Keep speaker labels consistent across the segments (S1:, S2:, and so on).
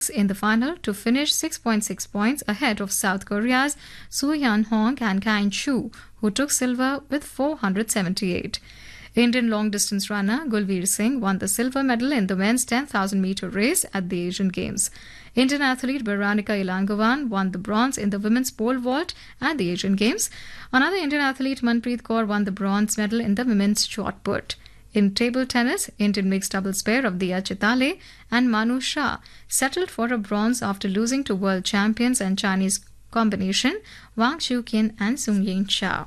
S1: in the final to finish 6.6 points ahead of South Korea's Soo Hyun Hong and Kain Chu, who took silver with 478. Indian long distance runner Gulveer Singh won the silver medal in the men's 10,000 meter race at the Asian Games. Indian athlete Veronica Ilangovan won the bronze in the women's pole vault at the Asian Games. Another Indian athlete Manpreet Kaur won the bronze medal in the women's shot put. In table tennis, Indian mixed doubles pair of Dia Chitale and Manu Shah settled for a bronze after losing to world champions and Chinese combination Wang Shuqin and Sung Yin Cha.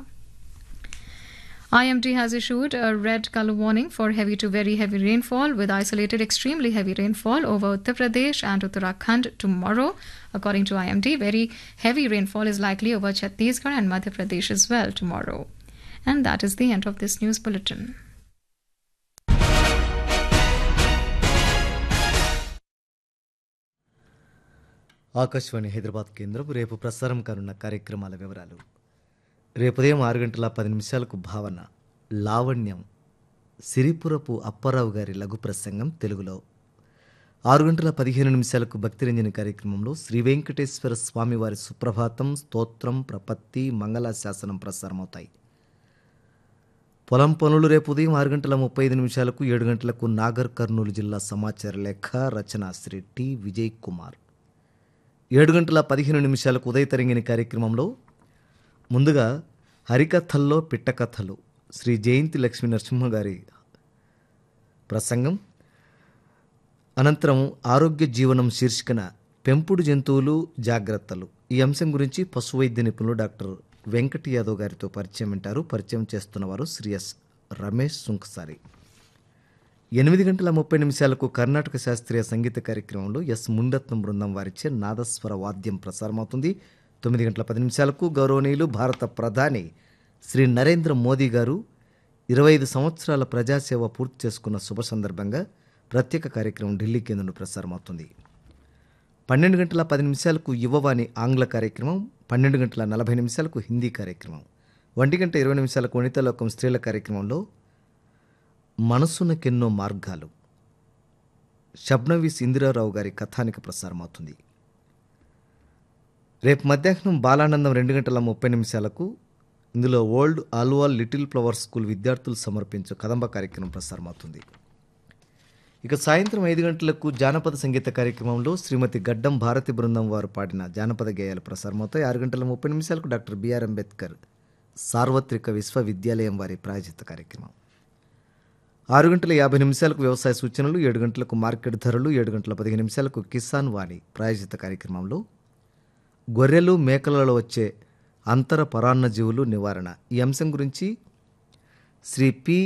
S1: IMD has issued a red color warning for heavy to very heavy rainfall with isolated extremely heavy rainfall over Uttar Pradesh and Uttarakhand tomorrow. According to IMD, very heavy rainfall is likely over Chhattisgarh and Madhya Pradesh as well tomorrow. And that is the end of this news bulletin.
S2: Akashvani Hyderabad కేంద్రం రేపు ప్రసారం కానున్న కార్యక్రమాల వివరాలు రేపు ఉదయం ఆరు గంటల పది నిమిషాలకు భావన లావణ్యం సిరిపురపు అప్పారావు గారి లఘు ప్రసంగం తెలుగులో ఆరు గంటల పదిహేను నిమిషాలకు భక్తిరంజని కార్యక్రమంలో శ్రీ వెంకటేశ్వర స్వామివారి సుప్రభాతం స్తోత్రం ప్రపత్తి మంగళ శాసనం ప్రసారమవుతాయి పొలం పనులు రేపు ఉదయం ఆరు గంటల ముప్పై ఐదు నిమిషాలకు ఏడు గంటలకు నాగర్ కర్నూలు జిల్లా సమాచార లేఖ రచన శ్రీ టి విజయ్ కుమార్ ఏడు గంటల పదిహేను నిమిషాలకు ఉదయ తరంగిణి కార్యక్రమంలో ముందుగా హరికథల్లో పిట్టకథలు శ్రీ జయంతి లక్ష్మీ నరసింహ గారి ప్రసంగం అనంతరం ఆరోగ్య జీవనం శీర్షికన పెంపుడు జంతువులు జాగ్రత్తలు ఈ అంశం గురించి పశు వైద్య నిపుణులు డాక్టర్ వెంకట యాదవ్ గారితో పరిచయం వింటారు పరిచయం చేస్తున్నవారు శ్రీ ఎస్ రమేష్ సుంకసారి ఎనిమిది గంటల ముప్పై నిమిషాలకు కర్ణాటక శాస్త్రీయ సంగీత కార్యక్రమంలో ఎస్ ముండత్నం బృందం వారిచే నాదస్వర వాద్యం ప్రసారమవుతుంది తొమ్మిది గంటల పది నిమిషాలకు గౌరవనీయులు భారత ప్రధాని శ్రీ నరేంద్ర మోదీ గారు ఇరవై ఐదు సంవత్సరాల ప్రజాసేవ పూర్తి చేసుకున్న శుభ సందర్భంగా ప్రత్యేక కార్యక్రమం ఢిల్లీ కేంద్రం ప్రసారమవుతుంది పన్నెండు గంటల పది నిమిషాలకు యువవాణి ఆంగ్ల కార్యక్రమం పన్నెండు గంటల నలభై నిమిషాలకు హిందీ కార్యక్రమం ఒంటి గంట ఇరవై నిమిషాలకు వనితలోకం స్త్రీల కార్యక్రమంలో మనసునకెన్నో మార్గాలు షబ్నవీస్ ఇందిరారావు గారి కథానిక ప్రసారమవుతుంది రేపు మధ్యాహ్నం బాలానందం రెండు గంటల ముప్పై నిమిషాలకు ఇందులో old Alwal little flower school విద్యార్థులు సమర్పించే కదంబ కార్యక్రమం ప్రసారమవుతుంది ఇక సాయంత్రం ఐదు గంటలకు జానపద సంగీత కార్యక్రమంలో శ్రీమతి గడ్డం భారతి బృందం వారు పాడిన జానపద గేయాలు ప్రసారమవుతాయి ఆరు గంటల ముప్పై నిమిషాలకు డాక్టర్ బిఆర్ అంబేద్కర్ సార్వత్రిక విశ్వవిద్యాలయం వారి ప్రాయోజిత కార్యక్రమం ఆరు గంటల యాభై నిమిషాలకు వ్యవసాయ సూచనలు ఏడు గంటలకు మార్కెట్ ధరలు ఏడు గంటల పదిహేను నిమిషాలకు కిసాన్ వాణి ప్రాయోజిత కార్యక్రమంలో గొర్రెలు మేకలలో వచ్చే అంతర పరాన్న జీవులు నివారణ ఈ అంశం గురించి శ్రీ పి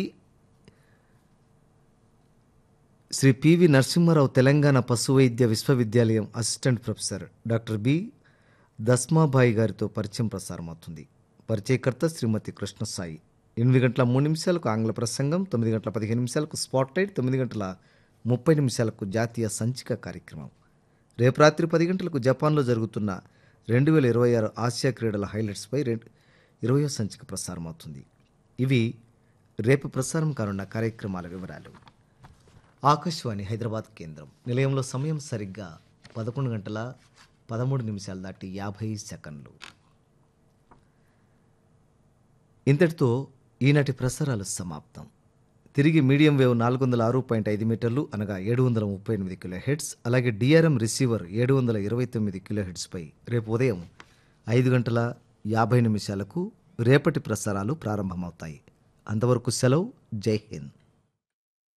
S2: శ్రీ పివి నరసింహారావు తెలంగాణ పశు వైద్య విశ్వవిద్యాలయం assistant professor doctor B Dasmabai గారితో పరిచయం ప్రసారమవుతుంది పరిచయకర్త శ్రీమతి కృష్ణసాయి ఎనిమిది గంటల మూడు నిమిషాలకు ఆంగ్ల ప్రసంగం తొమ్మిది గంటల పదిహేను నిమిషాలకు స్పాట్ లైట్ తొమ్మిది గంటల ముప్పై నిమిషాలకు జాతీయ సంచిక కార్యక్రమం రేపు రాత్రి పది గంటలకు జపాన్లో జరుగుతున్న రెండు వేల ఇరవై ఆరు ఆసియా క్రీడల హైలైట్స్పై రెండు ఇరవయో సంచిక ప్రసారం అవుతుంది ఇవి రేపు ప్రసారం కానున్న కార్యక్రమాల వివరాలు ఆకాశవాణి హైదరాబాద్ కేంద్రం నిలయంలో సమయం సరిగ్గా పదకొండు గంటల పదమూడు నిమిషాలు దాటి యాభై సెకండ్లు ఇంతటితో ఈనాటి ప్రసారాలు సమాప్తం తిరిగి మీడియం వేవ్ నాలుగు వందల ఆరు పాయింట్ ఐదు మీటర్లు అనగా ఏడు వందల ముప్పై ఎనిమిది కిలో హెడ్స్ అలాగే డిఆర్ఎం రిసీవర్ ఏడు వందల ఇరవై తొమ్మిది కిలో హెడ్స్పై రేపు ఉదయం ఐదు గంటల యాభై నిమిషాలకు రేపటి ప్రసారాలు ప్రారంభమవుతాయి అంతవరకు సెలవు జై హింద్